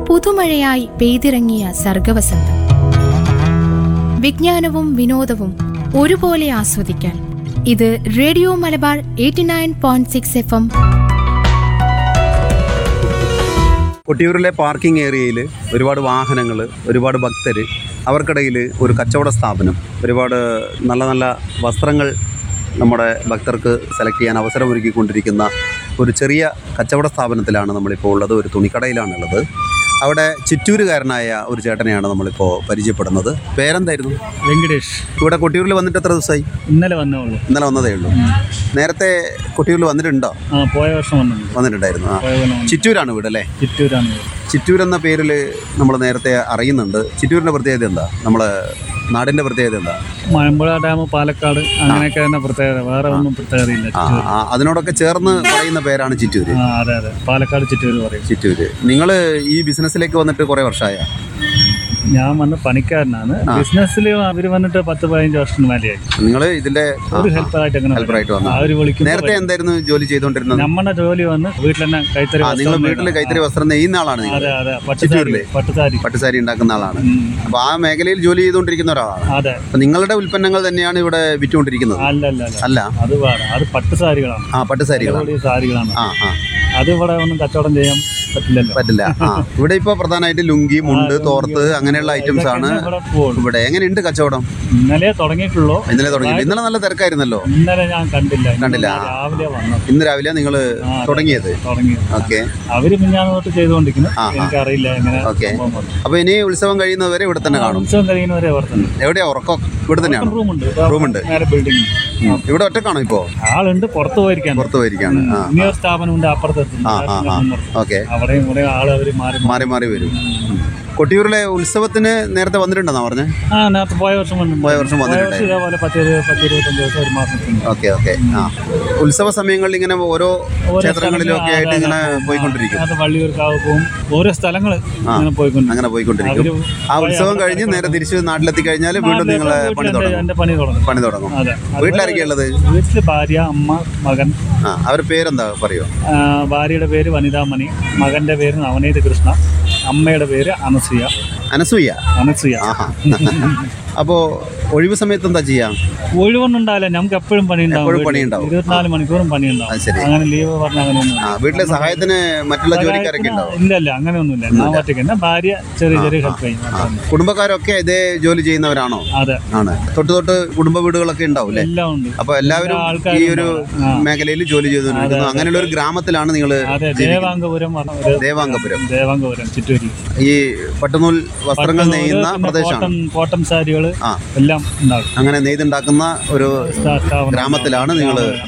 പുതുമഴയായി പെയ്തിറങ്ങിയ സർഗവസന്തം വിജ്ഞാനവും വിനോദവും ഒരുപോലെ ആസ്വദിക്കാൻ ഇത് radio Malabar eighty nine point six F M കൊട്ടിയൂരിലെ പാർക്കിംഗ് ഏരിയയിൽ ഒരുപാട് വാഹനങ്ങൾ ഒരുപാട് ഭക്തർ അവർക്കിടയിൽ ഒരു കച്ചവട സ്ഥാപനം ഒരുപാട് നല്ല നല്ല വസ്ത്രങ്ങൾ നമ്മുടെ ഭക്തർക്ക് സെലക്ട് ചെയ്യാൻ അവസരമൊരുക്കിക്കൊണ്ടിരിക്കുന്ന ഒരു ചെറിയ കച്ചവട സ്ഥാപനത്തിലാണ് നമ്മളിപ്പോൾ ഉള്ളത് ഒരു തുണിക്കടയിലാണുള്ളത് അവിടെ ചിറ്റൂരുകാരനായ ഒരു ചേട്ടനെയാണ് നമ്മളിപ്പോൾ പരിചയപ്പെടുന്നത് പേരെന്തായിരുന്നു വെങ്കടേഷ് ഇവിടെ കൊട്ടിയൂരിൽ വന്നിട്ട് എത്ര ദിവസമായി ഇന്നലെ വന്നേ ഉള്ളൂ ഇന്നലെ വന്നതേ ഉള്ളൂ നേരത്തെ കൊട്ടിയൂരിൽ വന്നിട്ടുണ്ടോ ആ പോയ വർഷം വന്നു വന്നിട്ടുണ്ടായിരുന്നു ആ പോയ കൊല്ലം വന്നു ചിറ്റൂരാണ് വീട് അല്ലേ ചിറ്റൂരാണ് വീട്. ചിറ്റൂർ എന്ന പേരിൽ നമ്മൾ നേരത്തെ അറിയുന്നുണ്ട് ചിറ്റൂരിൻ്റെ പ്രത്യേകത എന്താ നമ്മളെ നാടിൻ്റെ പ്രത്യേകത എന്താ മലമ്പുഴ ഡാം പാലക്കാട് അങ്ങനെയൊക്കെ തന്നെ പ്രത്യേകത വേറെ ഒന്നും പ്രത്യേകതയില്ല ആ ചിറ്റൂർ ആ, അതിനോടൊക്കെ ചേർന്ന് പറയുന്ന പേരാണ് ചിറ്റൂര് ആ അതെ അതെ പാലക്കാട് ചിറ്റൂർ പറയും ചിറ്റൂര് നിങ്ങൾ ഈ ബിസിനസ്സിലേക്ക് വന്നിട്ട് കുറേ വർഷമായ ഞാൻ വന്ന് പണിക്കാരനാണ് ബിസിനസ്സിൽ അവർ വന്നിട്ട് പത്ത് പതിനഞ്ച് വർഷത്തിന് മേലെയായി നിങ്ങൾ ഇതിൻ്റെ ഒരു ഹെൽപ്പറായിട്ട് അങ്ങനെ ഹെൽപ്പറായിട്ട് വന്നു അവർ വിളിക്കും നേരത്തെ എന്തായിരുന്നു ജോലി ചെയ്തുകൊണ്ടിരുന്നത് നമ്മുടെ ജോലി വന്ന് വീട്ടിൽ തന്നെ കൈത്തറി ആ നിങ്ങൾ വസ്ത്രം വീട്ടിൽ നെയ്യുന്ന- കൈത്തറി വസ്ത്രം നെയ്യുന്ന ആളാണ് നിങ്ങൾ അതെ അതെ പട്ടുസാരി ചിറ്റൂരിലെ? പട്ടുസാരി പട്ടുസാരി ഉണ്ടാക്കുന്ന ആളാണ് ഉം. അപ്പോൾ ആ മേഖലയിൽ ജോലി ചെയ്തുകൊണ്ടിരിക്കുന്ന ഒരാളാണ് അതെ അപ്പോൾ നിങ്ങളുടെ ഉൽപ്പന്നങ്ങൾ തന്നെയാണ് ഇവിടെ വിറ്റുകൊണ്ടിരിക്കുന്നത് അല്ല അല്ല അല്ല അല്ല അത് വേറെ അത് പട്ടുസാരികളാണ് ആ പട്ടുസാരികളാണ് കൂടിയ സാരികളാണ് ആ ആ അത് ഇവിടെ ഒന്നും കച്ചവടം ചെയ്യാൻ പറ്റില്ലല്ലോ പറ്റില്ല ആ ഇവിടെ ഇപ്പോൾ പ്രധാനമായിട്ട് ലുങ്കി മുണ്ട് തോർത്ത് അങ്ങനെയുള്ള ഐറ്റംസ് ആണ് ഇതൊക്കെ ഇവിടെ പോകുള്ളൂ ഇവിടെ എങ്ങനെയുണ്ട് കച്ചവടം ഇന്നലെ തുടങ്ങിയിട്ടുള്ളൂ ഇന്നലെ തുടങ്ങി ഇന്നലെ നല്ല തിരക്കായിരുന്നല്ലോ ഇന്നലെ ഞാൻ കണ്ടില്ല ഇന്ന് കണ്ടില്ല. ഞാൻ രാവിലെ വന്നത് ഇന്ന് രാവിലെ നിങ്ങൾ ആ, അതെ. തുടങ്ങിയത് തുടങ്ങി ഓക്കെ അവര് മിഞ്ഞാന്ന് തൊട്ട് ചെയ്തുകൊണ്ടിരിക്കുന്നു ആ, ആ. എനിക്കറിയില്ല എങ്ങനെ ഓക്കെ സംഭവം വന്നു. അപ്പൊ ഇനി ഉത്സവം കഴിയുന്നവരെ ഇവിടെ തന്നെ കാണും ഉത്സവം കഴിയുന്നവരെ അവിടെ തന്നെ എവിടെയാ ഉറക്കം ഇവിടെ തന്നെയാണ് റൂമുണ്ട് റൂമുണ്ട്. നേരെ ബിൽഡിംഗ് ഇവിടെ ഒറ്റക്കാണോ ഇപ്പോ ആളുണ്ട് പുറത്ത് പോയിരിക്കാൻ പുറത്ത് പോയിരിക്കാണ് ആ ഇനിയൊരു സ്ഥാപനമുണ്ട് അപ്പുറത്ത് ആ ആ ആ ഓക്കെ അവിടെയും ഇവിടെ ആള് അവര് മാറി മാറി മാറി വരും ഉം. കൊട്ടിയൂരിലെ ഉത്സവത്തിന് നേരത്തെ വന്നിട്ടുണ്ടെന്നാ പറഞ്ഞേ ആ നേരത്തെ പോയ വർഷം വന്നു പോയ വർഷം പോയ വർഷം വന്നിട്ടുണ്ടായിരുന്നു ഇതേപോലെ പത്ത് ഇരുപത് പത്ത് ഇരുപത്തഞ്ച് ദിവസം ഒരു മാസത്തിന് ഓക്കെ ഓക്കെ ആ ഉത്സവ സമയങ്ങളിൽ ഇങ്ങനെ ഓരോ ക്ഷേത്രങ്ങളിലും ഒക്കെ ആയിട്ട് ഇങ്ങനെ പോയിക്കൊണ്ടിരിക്കും അത് വള്ളിയൂർക്കാവ് പോകും ഓരോ സ്ഥലങ്ങൾ ഇങ്ങനെ പോയിക്കൊണ്ട് അങ്ങനെ പോയിക്കൊണ്ടിരിക്കും അവര് ആ ഉത്സവം കഴിഞ്ഞ് നേരെ തിരിച്ച് നാട്ടിലെത്തി കഴിഞ്ഞാൽ വീണ്ടും നിങ്ങളെ പണി തുടങ്ങും എന്റെ പണി തുടങ്ങും പണി തുടങ്ങും അതെ വീട്ടിലാരൊക്കെയാ ഉള്ളത് വീട്ടില് ഭാര്യ അമ്മ മകൻ ആ അവരുടെ പേരെന്താ പറയോ ആ, ഭാര്യയുടെ പേര് വനിതാമണി മകന്റെ പേര് നവനീത് കൃഷ്ണ അമ്മയുടെ പേര് അനസൂയ അനസൂയ അനസൂയ ആഹാ അപ്പോ ഒഴിവ് സമയത്ത് എന്താ ചെയ്യാം ഒഴിവൊന്നും ഉണ്ടാവില്ല നമുക്ക് എപ്പോഴും പണിയുണ്ടാവും എപ്പോഴും വീട്ടില്. പണിയുണ്ടാവും. ഇരുപത്തിനാല് മണിക്കൂറും അത് പണിയുണ്ടാവും ശരി. അങ്ങനെ ലീവ് പറഞ്ഞ അങ്ങനെയൊന്നും ആ വീട്ടിലെ സഹായത്തിന് മറ്റുള്ള ജോലിക്കാരൊക്കെ ഉണ്ടാവും ഇല്ല ഇല്ല അങ്ങനെയൊന്നുമില്ല ഞാൻ ഒറ്റയ്ക്ക് തന്നെ ഭാര്യ ചെറിയ ചെറിയ ഹെൽപ്പ് ചെയ്യും അതാണ്. കുടുംബക്കാരൊക്കെ ഇതേ ജോലി ചെയ്യുന്നവരാണോ അതെ ആണ് തൊട്ട് തൊട്ട് കുടുംബ വീടുകളൊക്കെ ഉണ്ടാവും അല്ലേ എല്ലാം ഉണ്ട് അപ്പൊ എല്ലാവരും എല്ലാ ആൾക്കാരും ഈ ഒരു ആ. മേഖലയിൽ ജോലി ചെയ്തുകൊണ്ടിരിക്കുന്നു അങ്ങനെയുള്ള ഒരു ഗ്രാമത്തിലാണ് നിങ്ങൾ അതെ ദേവാംഗപുരം പറഞ്ഞ ഒരു ദേവാംഗപുരം ദേവാംഗപുരം ചിറ്റൂരിൽ ഈ പട്ടുനൂൽ വസ്ത്രങ്ങൾ നെയ്യുന്ന പിന്നെ പ്രദേശമാണ് കോട്ടൺ കോട്ടൺ സാരികൾ ആ എല്ലാം ഉണ്ടാകും അങ്ങനെ നെയ്തുണ്ടാക്കുന്ന ഒരു സ്ഥാ- സ്ഥാപനം. ഗ്രാമത്തിലാണ് നിങ്ങൾ